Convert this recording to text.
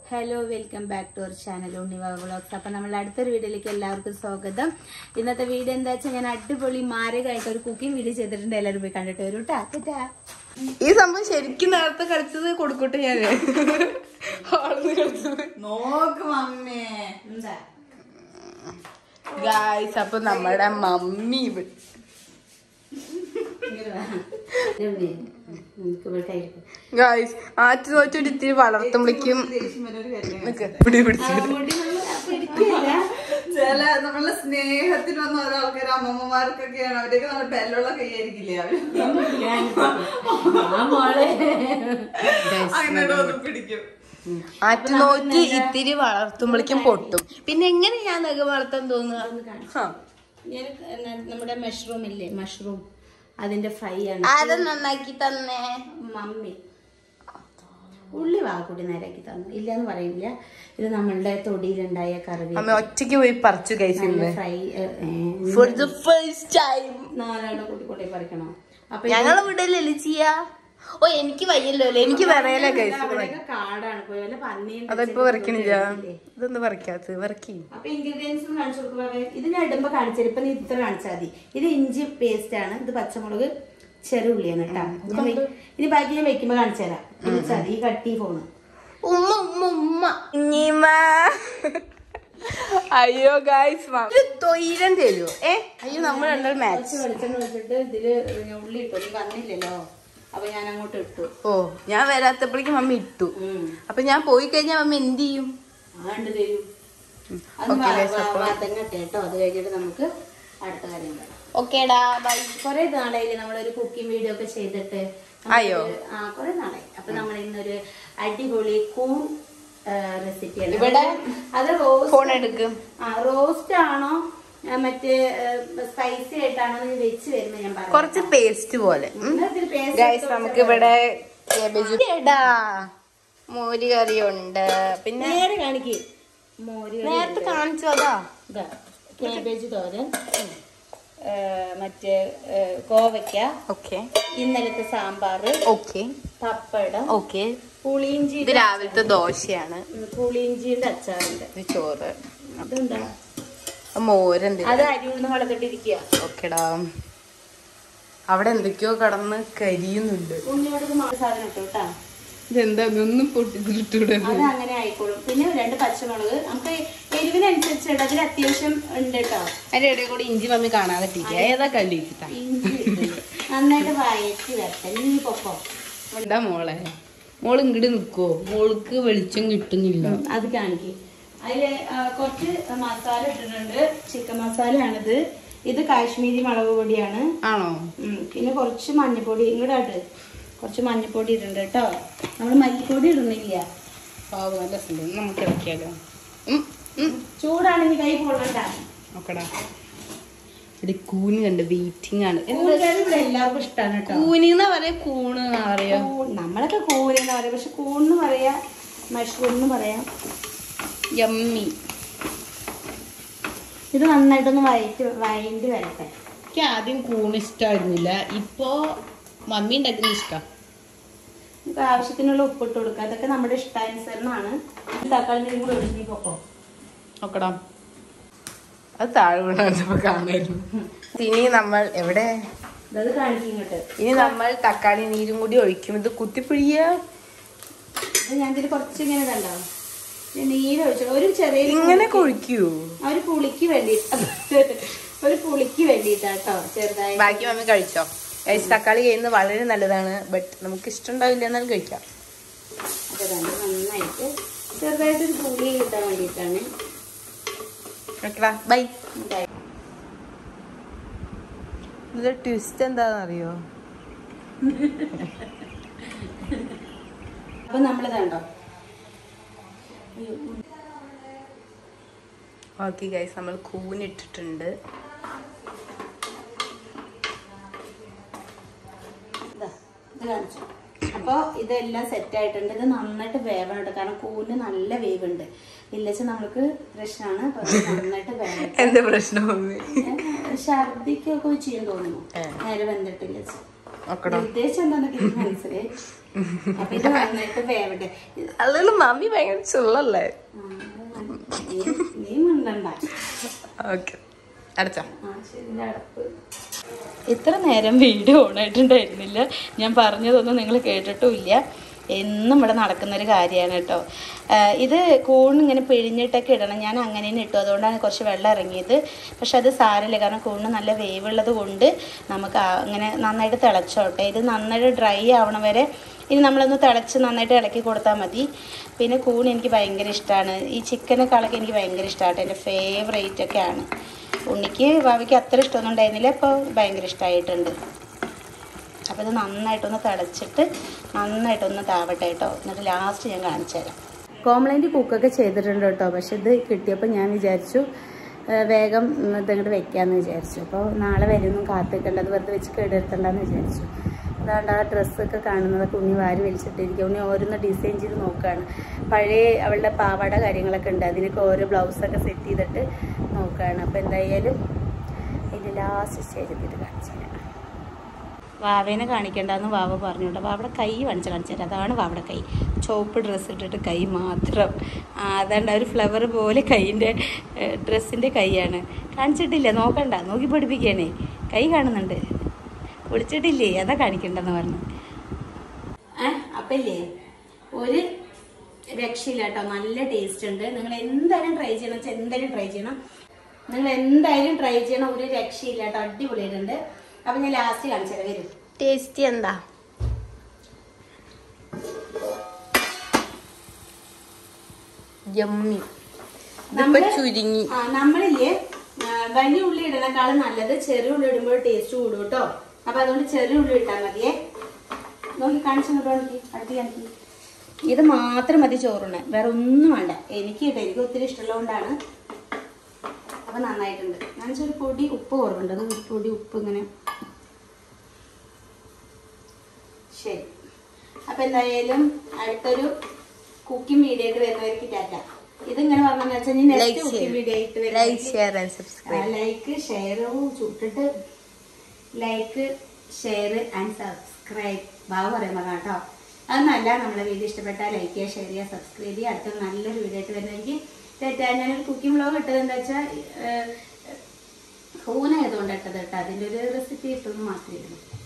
Hello welcome back to our channel ഉണ്ണിവ vlogs അപ്പൊ നമ്മൾ അടുത്തൊരു വീഡിയോയിലേക്ക് എല്ലാവർക്കും സ്വാഗതം ഇന്നത്തെ വീഡിയോ എന്താ വെച്ചാൽ ഞാൻ അടിപൊളി മാരകമായിട്ട് ഒരു കുക്കിംഗ് വീഡിയോ ചെയ്തിട്ടുണ്ട് എല്ലാവരും പോയി കണ്ടിട്ട് വരൂ ട്ടാ ടാ. ഈ സംഭവം ശരിക്കും നേരത്തെ കളിച്ചത് കൊടുക്കട്ടെ ഞാന് ആള് കളിച്ചത് നോക്ക് മമ്മേ എന്താ ഗായ്സ് അപ്പൊ നമ്മുടെ മമ്മി ഇവിടെ ഇങ്ങട് വാ. ഇത് നിനക്ക് ഇവിടെ കയ്യില്. ഗായ്സ് ആറ്റ് നോറ്റൊരു ഇത്തിരി വളർത്തുമ്പോഴേക്കും ദേഷ്യം വരെ ഒരു കാര്യം നിക്ക് പിടി പിടിച്ചു ആ, മുടി നമ്മള് പിടിക്കില്ല. ചില നമ്മളെ സ്നേഹത്തിൽ വന്ന ഓരോ ആൾക്കാർ അമ്മമ്മമാർക്കൊക്കെയാണ് അവരൊക്കെ നല്ല ബെല്ലുള്ള കൈയായിരിക്കില്ലേ അവര് ആ മോളെ അങ്ങനെ ഒന്ന് പിടിക്കും ആറ്റ് നോറ്റ് ഇത്തിരി വളർത്തുമ്പോഴേക്കും പൊട്ടും പിന്നെ എങ്ങനെ ഞാൻ നഖം വളർത്താൻ തോന്നുക ഹാ. ഞാൻ ന- നമ്മുടെ മഷ്റൂം ഇല്ലേ മഷ്റൂം അതിന്റെ ഫ്രൈ ആണ് ആരാ നന്നാക്കി തന്നേ മമ്മി ഉള്ളി വാകൂടി നേരാക്കി തന്നു ഇല്ലാന്ന് പറയില്ല ഇത് നമ്മളുടെ തൊടിയിലുണ്ടായ കറിവേപ്പില അമ്മ ഒറ്റയ്ക്ക് പോയി പറിച്ചു ഗൈസ് ഇന്ന് fry for the first time നാലാളുടെ കൂട്ടി കൂട്ടി പറിക്കണോ അപ്പൊ ഞങ്ങളെ വീട്ടിലല്ലേ ചെയ്യാ ഓ എനിക്ക് വയ്യല്ലോ അല്ലേ എനിക്ക് വിറയല ഗൈസ് അവിടെയൊക്കെ കാടാണ് പോയി വല്ല പന്നിയും അതിപ്പോ പറിക്കണില്ല ഇതൊന്നും പറിക്കാത്തത് പറിക്കി അപ്പൊ ഇൻഗ്രീഡിയൻസും കാണിച്ചു കൊടുക്കുമ്പോ ഇത് ഞാൻ ഇടുമ്പോ കാണിച്ചു ഇപ്പൊ നീ ഇത്ര കാണിച്ചാൽ മതി ഇത് ഇഞ്ചി പേസ്റ്റ് ആണ് ഇത് പച്ചമുളക് ചെറുള്ളിയാണ് കേട്ടാ ഞാൻ വെ- ഇനി ബാക്കി ഞാൻ വെക്കുമ്പോ കാണിച്ചു തരാം വിളിച്ചാൽ മതി ഈ കട്ടി ഫോണ് ഉമ്മ ഉമ്മ ഉമ്മ ഇഞ്ഞിമ്മ. അയ്യോ ഗായ്സ് ഒരു തൊയിരം തരൂ ഏ അയ്യോ നമ്മൾ രണ്ടാൾ മാച്ച് കുറച്ച് വെളിച്ചെണ്ണ ഒഴിച്ചിട്ട് ഇതില് ഞാൻ ഉള്ളി ഇട്ടു നീ വന്നില്ലല്ലോ അപ്പൊ ഞാൻ അങ്ങോട്ട് ഇട്ടു ഓ ഞാൻ വരാത്തപ്പോഴേക്കും മമ്മി ഇട്ടു ഉം. അപ്പൊ ഞാൻ പോയി കഴിഞ്ഞാൽ മമ്മി എന്ത് ചെയ്യും ആണ്ട് തരൂ അത് Okay, guys, അപ്പൊ- വതങ്ങട്ടെ കേട്ടോ അത് കഴിഞ്ഞിട്ട് നമുക്ക് അടുത്ത കാര്യം പറയാം ഓക്കേടാ ബൈ കൊറേ നാളായില്ലേ നമ്മളൊരു കുക്കിംഗ് വീഡിയോ ഒക്കെ ചെയ്തിട്ട് അയ്യോ. ആ കൊറേ നാളായി അപ്പൊ നമ്മൾ ഇന്നൊരു അടിപൊളി കൂൺ റെസിപ്പിയാണ് ഇവിടെ അത് റോസ്റ്റ് ഫോൺ എടുക്കും ആ റോസ്റ്റ് ആണോ ആ, മറ്റേ സ്പൈസി ആയിട്ടാണോ എന്ന് വെച്ച് വരുന്നത് ഞാൻ പറയാം കുറച്ച് പേസ്റ്റ് പോലെ നിങ്ങളിതിൽ paste ഗൈസ് ഇട്ട് നമുക്ക് ഇവിടെ cabbage- എടാ മോര് കറി ഉണ്ട് പിന്നെ നേരെ കാണിക്ക് മോര് കറി നേരത്തെ കാണിച്ചു അതാ ഇതാ കേബേജ് തോരൻ ഏ, മറ്റേ ഏ, കോവയ്ക്ക ഓക്കെ ഇന്നലത്തെ സാമ്പാർ ഓക്കെ പപ്പടം ഓക്കെ പുളിയിഞ്ചി ഇത് രാവിലത്തെ ദോശയാണ് ഉം, പുളിയിഞ്ചിയുടെ അച്ചാറുണ്ട് ഇത് ചോറ് അതെന്താ മോരുണ്ട് അത് അരി ഉഴുന്ന് വളർത്തിട്ടിരിക്കുക ഓക്കെടാ അവിടെ എന്തൊക്കെയോ കടന്ന് കരിയുന്നുണ്ട് ഉണ്ണിയോട് ഇത് മാ- സാധനം ഇട്ടു കേട്ടാ ഇതെന്താ ഒന്നും പൊട്ടിച്ചിട്ടൂടെ അത് അങ്ങനെ ആയിക്കോളും പിന്നെ രണ്ട് പച്ചമുളക് നമുക്ക് എരിവിനനുസരിച്ച് ഇടാം അതിൽ അത്യാവശ്യം ഉണ്ട് കേട്ടോ അതിന്റെ ഇടയിൽ കൂടി ഇഞ്ചി മമ്മി കാണാതെ ഇട്ടിരിക്കുക ഏതാ കണ്ടിട്ടാ ഇഞ്ചി ഇട്ടിട്ടുണ്ട്. നന്നായിട്ട് വയറ്റി വരട്ടെ നീ പൊക്കോ എന്താ മോളെ മോള് ഇങ്ങോട്ട് നിക്കോ മോൾക്ക് വെളിച്ചം കിട്ടുന്നില്ല അത് കാണിക്ക് അതില് ആ, കുറച്ച് മസാല ഇട്ടിട്ടുണ്ട് ചിക്കൻ മസാലയാണിത് ഇത് കാശ്മീരി മുളക് പൊടിയാണ് ആണോ ഉം, പിന്നെ കുറച്ച് മഞ്ഞപ്പൊടി ഇങ്ങോട്ട് കുറച്ച് മഞ്ഞപ്പൊടി ഇടുന്നുണ്ട് കേട്ടോ നമ്മൾ മല്ലിപ്പൊടി ഇടുന്നില്ല പാവ നല്ല സുഖം നമുക്ക് ഇറക്കിയാലോ ഉം, ഉം. ചൂടാണെങ്കിൽ കൈ കൊള്ളണ്ട നോക്കടാ ഇവിടെ കൂന് കണ്ട് വെയിറ്റിംഗ് ആണ് കൂട്ടുകാർ ഇവിടെ എല്ലാവർക്കും ഇഷ്ടമാണ് കേട്ടോ കൂനി എന്നാ പറയാ കൂണ് എന്നാ പറയാ കൂൺ- നമ്മളൊക്കെ കൂരെന്ന് പറയാം പക്ഷെ കൂണെന്ന് പറയാ മഷ്റൂം എന്ന് പറയാം യമ്മി ഇത് നന്നായിട്ടൊന്ന് വയറ്റ് വയന്റ് വരട്ടെ എനിക്ക് ആദ്യം കൂണ് ഇഷ്ടമായിരുന്നില്ല ഇപ്പോ മമ്മി ഉണ്ടാക്കുന്ന ഇഷ്ടം നമുക്ക് ആവശ്യത്തിനുള്ള ഉപ്പിട്ട് കൊടുക്കുക അതൊക്കെ നമ്മുടെ ഇഷ്ടാനുസരണമാണ് തക്കാളി നീരും കൂടെ ഒഴിഞ്ഞു പോക്കോ നോക്കടാ അത് താഴെ വീണപ്പോ കാണായിരുന്നു ഇനി നമ്മൾ എവിടെ അത് കാണിക്കും ഇങ്ങോട്ട് ഇനി നമ്മൾ തക്കാളി നീരും കൂടി ഒഴിക്കും ഇത് കുത്തിപ്പിഴിയ ഇത് ഞാൻ ഇതിൽ കുറച്ച് ഇങ്ങനെ ഇതുണ്ടാവും നീര് ഒഴിച്ചു ഒരു ചെറിയ ഇങ്ങനെ കൊഴിക്കൂ ആ ഒരു പുളിക്ക് വേണ്ടിയിട്ട് ഒരു പുളിക്ക് വേണ്ടിയിട്ടാട്ടോ ചെറുതായി ബാക്കി മമ്മി കഴിച്ചോ കഴിച്ച് തക്കാളി കഴിയുന്നത് വളരെ നല്ലതാണ് ബട്ട് നമുക്ക് ഇഷ്ടം ഉണ്ടാവില്ല എന്നാലും കഴിക്കാം അപ്പൊ തന്നെ നന്നായിട്ട് ചെറുതായിട്ടൊരു പുളി കിട്ടാൻ വേണ്ടിയിട്ടാണ് ഓക്കെടാ ബൈ ഉണ്ടായി ഇതിന്റെ ട്വിസ്റ്റ് എന്താണെന്നറിയോ അപ്പൊ നമ്മളിത് കണ്ടോ ഓക്കെ ഗൈസ് നമ്മൾ കൂനിട്ടിട്ടുണ്ട് ഇതാ, ഇത് കാണിച്ചു അപ്പൊ ഇതെല്ലാം സെറ്റ് ആയിട്ടുണ്ട് ഇത് നന്നായിട്ട് വേവണം കേട്ടോ കാരണം കൂന് നല്ല വേവുണ്ട് ഇല്ലച്ച നമ്മൾക്ക് പ്രശ്നമാണ് അപ്പൊ ഇത് നന്നായിട്ട് വേവണം എന്താ പ്രശ്നം മമ്മി ഛർദിക്കൊക്കെ ചെയ്യും തോന്നുന്നു ഏ. നേരെ വെന്തിട്ടില്ല നോക്കണോ ഉദ്ദേശം എന്താന്നൊക്കെ എനിക്ക് മനസ്സിലായി അപ്പൊ ഇത് നന്നായിട്ട് വേവട്ടെ ഇത് അല്ലെങ്കിൽ മമ്മി ഭയങ്കര ചുള്ളല്ലേ ആ, നീ- നീ മിണ്ടണ്ട ഓക്കെ അടച്ചാ ആ ശരി അടപ്പ് ഇത്ര നേരം വീഡിയോ ഓണായിട്ടുണ്ടായിരുന്നില്ല ഞാൻ പറഞ്ഞതൊന്നും നിങ്ങൾ കേട്ടിട്ടുമില്ല എന്നും ഇവിടെ നടക്കുന്നൊരു കാര്യമാണ് കേട്ടോ ആഹ് ഇത് കൂൺ ഇങ്ങനെ പിഴിഞ്ഞിട്ടൊക്കെ ഇടണം ഞാൻ അങ്ങനെ തന്നെ ഇട്ടു അതുകൊണ്ടാണ് കുറച്ച് വെള്ളം ഇറങ്ങിയത് പക്ഷെ അത് സാരമില്ല കാരണം കൂണിന് നല്ല വേവുള്ളത് കൊണ്ട് നമുക്ക് ആ- അങ്ങനെ നന്നായിട്ട് തിളച്ചോട്ടെ ഇത് നന്നായിട്ട് ഡ്രൈ ആവണ വരെ ഇനി നമ്മളൊന്ന് തിളച്ച് നന്നായിട്ട് ഇളക്കി കൊടുത്താൽ മതി പിന്നെ കൂൺ എനിക്ക് ഭയങ്കര ഇഷ്ടമാണ് ഈ ചിക്കനേക്കാളൊക്കെ എനിക്ക് ഭയങ്കര ഇഷ്ടമാട്ടോ എൻ്റെ ഫേവറേറ്റ് ഒക്കെയാണ് ഉണ്ണിക്ക് ഭാവിക്ക് അത്ര ഇഷ്ടമൊന്നും ഉണ്ടായിരുന്നില്ല അപ്പോൾ ഭയങ്കര ഇഷ്ടമായിട്ടുണ്ട് അപ്പോൾ ഇത് നന്നായിട്ടൊന്ന് തിളച്ചിട്ട് നന്നായിട്ടൊന്ന് താവട്ടെ കേട്ടോ എന്നിട്ട് ലാസ്റ്റ് ഞാൻ കാണിച്ചു തരാം കോംപ്ലൈൻറ്റ് കുക്കൊക്കെ ചെയ്തിട്ടുണ്ട് കേട്ടോ പക്ഷെ ഇത് കിട്ടിയപ്പോൾ ഞാൻ വിചാരിച്ചു ആ, വേഗം ഇതിങ്ങോട്ട് വെക്കാമെന്ന് വിചാരിച്ചു അപ്പോൾ നാളെ വരുന്നു കാത്തിക്കണ്ട അത് വെറുതെ വെച്ച് കേടെടുത്തണ്ടെന്ന് വിചാരിച്ചു അതാണ്ട് ആ ഡ്രസ്സൊക്കെ കാണുന്നതൊക്കെ ഉണ്ണി വാരി വലിച്ചിട്ടിരിക്കുക ഉണ്ണി ഓരോന്ന് ഡിസൈൻ ചെയ്ത് നോക്കുകയാണ് പഴയ അവളുടെ പാവാട കാര്യങ്ങളൊക്കെ ഉണ്ട് അതിനൊക്കെ ഓരോ ബ്ലൗസൊക്കെ സെറ്റ് ചെയ്തിട്ട് നോക്കുകയാണ് അപ്പോൾ എന്തായാലും ഇതിൻ്റെ ലാസ്റ്റ് സ്റ്റേജ് ഇത് കാണിച്ചു തരാം വാവേനെ കാണിക്കേണ്ടെന്ന് വാവ പറഞ്ഞു കേട്ടോ വാവയുടെ കൈ കാണിച്ച് കാണിച്ചു തരാം അതാണ് വാവയുടെ കൈ ചുവപ്പ് ഡ്രസ്സ് ഇട്ടിട്ട് കൈ മാത്രം ആ, അതാണ്ട് ഒരു ഫ്ലവർ പോലെ കൈയിൻ്റെ ഡ്രസ്സിൻ്റെ കൈയാണ് കാണിച്ചിട്ടില്ല നോക്കണ്ട നോക്കി പഠിപ്പിക്കണേ കൈ കാണുന്നുണ്ട് വിളിച്ചിട്ടില്ലേ അതാ കാണിക്കണ്ടെന്ന് പറഞ്ഞു അപ്പം ഇല്ലേ ഒരു രക്ഷയില്ല കേട്ടോ നല്ല ടേസ്റ്റ് ഉണ്ട് നിങ്ങൾ എന്തായാലും ട്രൈ ചെയ്യണം വെച്ചാൽ എന്തായാലും ട്രൈ ചെയ്യണം നിങ്ങൾ എന്തായാലും ട്രൈ ചെയ്യണം ഒരു രക്ഷയില്ല കേട്ടോ അടിപൊളിയായിട്ടുണ്ട് അപ്പം ഞാൻ ലാസ്റ്റ് കാണിച്ചു തരാം വരും ടേസ്റ്റി എന്താ ജമ്മി ഇതിപ്പോ നമ്മള് ചുരുങ്ങി ആ നമ്മളില്ലേ ആ, വലിയ ഉള്ളി ഇടണേക്കാളും നല്ലത് ചെറിയ ഉള്ളി ഇടുമ്പോൾ ടേസ്റ്റ് കൂടും കേട്ടോ അപ്പൊ അതുകൊണ്ട് ചെറിയ ഉള്ളി ഇട്ടാൽ മതിയേ നോക്കി കാണിച്ചു നോക്കി അടുത്ത് കാണിക്കി ഇത് മാത്രം മതി ചോറിന് വേറെ ഒന്നും വേണ്ട എനിക്ക് കേട്ടോ എനിക്ക് ഒത്തിരി ഇഷ്ടമുള്ളതുകൊണ്ടാണ് അപ്പൊ നന്നായിട്ടുണ്ട് ഞാൻ ഒരു പൊടി ഉപ്പ് കുറവുണ്ട് അത് ഒരു പൊടി ഉപ്പ് ഇങ്ങനെ ശരി അപ്പൊ എന്തായാലും അടുത്തൊരു കുക്കിംഗ് വീഡിയോ ആയിട്ട് വരുന്നവർക്ക് ടാറ്റ ഇതിങ്ങനെ പറഞ്ഞെന്ന് വെച്ചാൽ Like നെക്സ്റ്റ് കുക്കിംഗ് ചെയ്യ്. വീഡിയോ ആയിട്ട് ലൈക്ക് വരുന്നവർക്ക് ഷെയർ ആൻഡ് സബ്സ്ക്രൈബ് ലൈക്ക് ഷെയറും ചുട്ടിട്ട് like share and subscribe Babu പറയുമ്പോൾ കേട്ടോ അതൊന്നല്ല നമ്മളെ വീഡിയോ ഇഷ്ടപ്പെട്ടാൽ ലൈക്ക് ചെയ്യുക ഷെയർ ചെയ്യുക സബ്സ്ക്രൈബ് ചെയ്യുക അടുത്ത നല്ലൊരു വീഡിയോ ആയിട്ട് വരുന്നതെങ്കിൽ തെറ്റാ ഞാനൊരു കുക്കിംഗ് വ്ളോഗ് ഇട്ടത് എന്താ വെച്ചാൽ ഹൂനായതുകൊണ്ട് ഇട്ടത് കേട്ടോ അതിൻ്റെ ഒരു റെസിപ്പി ഇട്ടൊന്നും മാത്രമേ ഉള്ളൂ